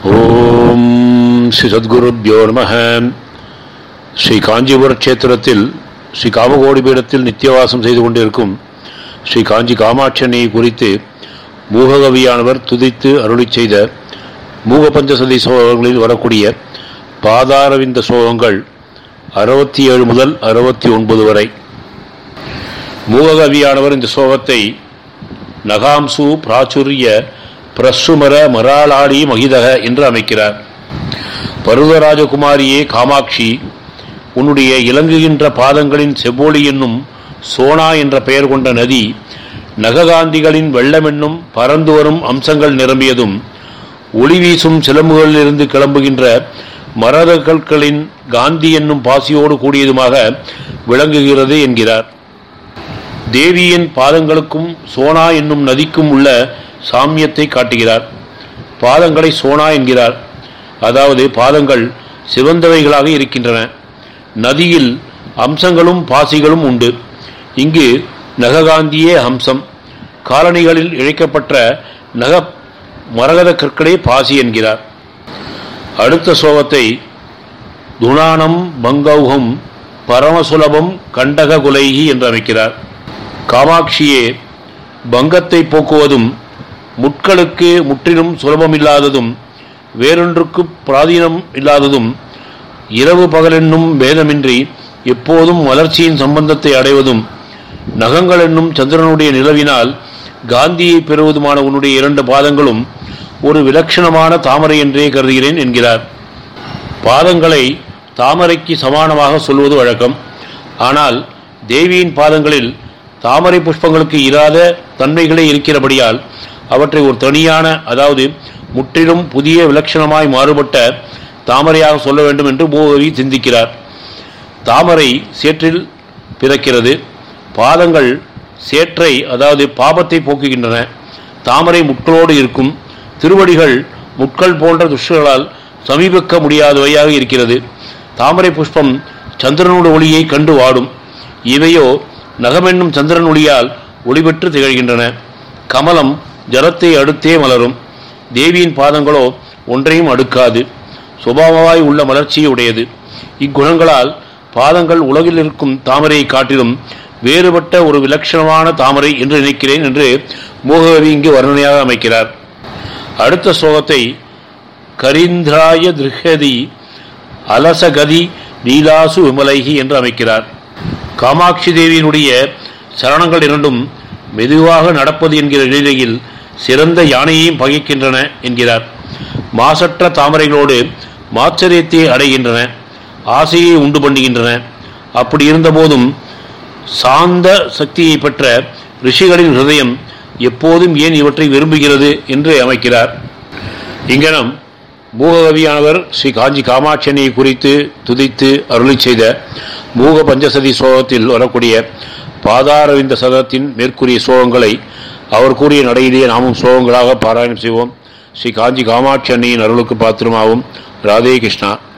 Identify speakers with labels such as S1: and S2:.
S1: ஓம் ஸ்ரீ சத்குருப்யோ நம ஸ்ரீ காஞ்சிபுர கஷேத்திரத்தில் ஸ்ரீ காமகோடி பீடத்தில் நித்தியவாசம் செய்து கொண்டிருக்கும் ஸ்ரீ காஞ்சி காமாட்சணியை குறித்து மூககவியானவர் துதித்து அருளிச் செய்த மூக பஞ்சசதி சோகங்களில் வரக்கூடிய பாதாரவிந்த சோகங்கள் அறுபத்தி ஏழு முதல் அறுபத்தி ஒன்பது வரை மூககவியானவர் இந்த சோகத்தை நகாம்சு பிராச்சுரிய பிரசுமர மராளாடி மகிதக என்று அமைக்கிறார் பருவராஜகுமாரியே காமாட்சி உன்னுடைய இலங்குகின்ற பாதங்களின் செவ்வொளி என்னும் சோனா என்ற பெயர் கொண்ட நதி நககாந்திகளின் வெள்ளமென்னும் பறந்து வரும் அம்சங்கள் நிரம்பியதும் ஒளி வீசும் சிலம்புகளிலிருந்து கிளம்புகின்ற மரத கற்களின் காந்தி என்னும் பாசியோடு கூடியதுமாக விளங்குகிறது என்கிறார் தேவியின் பாதங்களுக்கும் சோனா என்னும் நதிக்கும் உள்ள சாமியத்தை காட்டுகிறார் பாதங்களை சோனா என்கிறார் அதாவது பாதங்கள் சிவந்தவைகளாக இருக்கின்றன நதியில் அம்சங்களும் பாசிகளும் உண்டு இங்கு நககாந்தியே அம்சம் காலணிகளில் இழைக்கப்பட்ட நக மரகத கற்களே பாசி என்கிறார் அடுத்த சோகத்தை துணானம் பங்கௌகம் பரமசுலபம் கண்டக குலைகி என்று அமைக்கிறார் காமாட்சியே பங்கத்தை போக்குவதும் முட்களுக்கு முற்றிலும் சுலபமில்லாததும் வேறொன்றுக்கு பிராதீனம் இல்லாததும் இரவு பகலென்னும் பேதமின்றி எப்போதும் வளர்ச்சியின் சம்பந்தத்தை அடைவதும் நகங்கள் என்னும் சந்திரனுடைய நிலவினால் காந்தியை பெறுவதுமான உன்னுடைய இரண்டு பாதங்களும் ஒரு விலட்சணமான தாமரை என்றே கருதுகிறேன் என்கிறார் பாதங்களை தாமரைக்கு சமானமாக சொல்வது வழக்கம் ஆனால் தேவியின் பாதங்களில் தாமரை புஷ்பங்களுக்கு இராத தன்மைகளே இருக்கிறபடியால் அவற்றை ஒரு தனியான அதாவது முற்றிலும் புதிய விலட்சணமாய் மாறுபட்ட தாமரையாக சொல்ல வேண்டும் என்று மூகவி சிந்திக்கிறார் தாமரை சேற்றில் பிறக்கிறது பாதங்கள் சேற்றை அதாவது பாபத்தை போக்குகின்றன தாமரை முட்களோடு இருக்கும் திருவடிகள் முட்கள் போன்ற துஷ்டர்களால் சமீபிக்க முடியாதவையாக இருக்கிறது தாமரை புஷ்பம் சந்திரனோட ஒளியை கண்டு வாடும் இவையோ நகமென்னும் சந்திரன் ஒளியால் ஒளிபெற்று திகழ்கின்றன கமலம் ஜலத்தை அடுத்தே மலரும் தேவியின் பாதங்களோ ஒன்றையும் அடுக்காது சுபாவமாய் உள்ள மலர்ச்சியை உடையது இக்குணங்களால் பாதங்கள் உலகில் இருக்கும் தாமரையை காட்டிலும் வேறுபட்ட ஒரு விலட்சணமான தாமரை என்று நினைக்கிறேன் என்று மோகவி இங்கு வர்ணனையாக அமைக்கிறார் அடுத்த சோகத்தை கரீந்திராய திருஹதி அலசகதி நீலாசு விமலைகி என்று அமைக்கிறார் காமாட்சி தேவியினுடைய சரணங்கள் இரண்டும் மெதுவாக நடப்பது என்கிற நிலையில் சிறந்த யானையையும் பகைக்கின்றன என்கிறார் மாசற்ற தாமரைகளோடு மாச்சரியத்தை அடைகின்றன ஆசையை உண்டு பண்ணுகின்றன அப்படி இருந்தபோதும் சாந்த சக்தியை பெற்ற ரிஷிகளின் ஹிருதயம் எப்போதும் ஏன் இவற்றை விரும்புகிறது என்று அமைக்கிறார் இங்கனம் மூககவியானவர் ஸ்ரீ காஞ்சி காமாட்சணியை குறித்து துதித்து அருளி செய்த மூக பஞ்சசதி சோகத்தில் வரக்கூடிய பாதாரவிந்த சதத்தின் மேற்கூறிய சோகங்களை அவர் கூறிய நடையிலேயே நாமும் சோகங்களாக பாராயணம் செய்வோம் ஸ்ரீ காஞ்சி காமாட்சி அன்னையின் அருளுக்கு பாத்திரமாகும் ராதே கிருஷ்ணா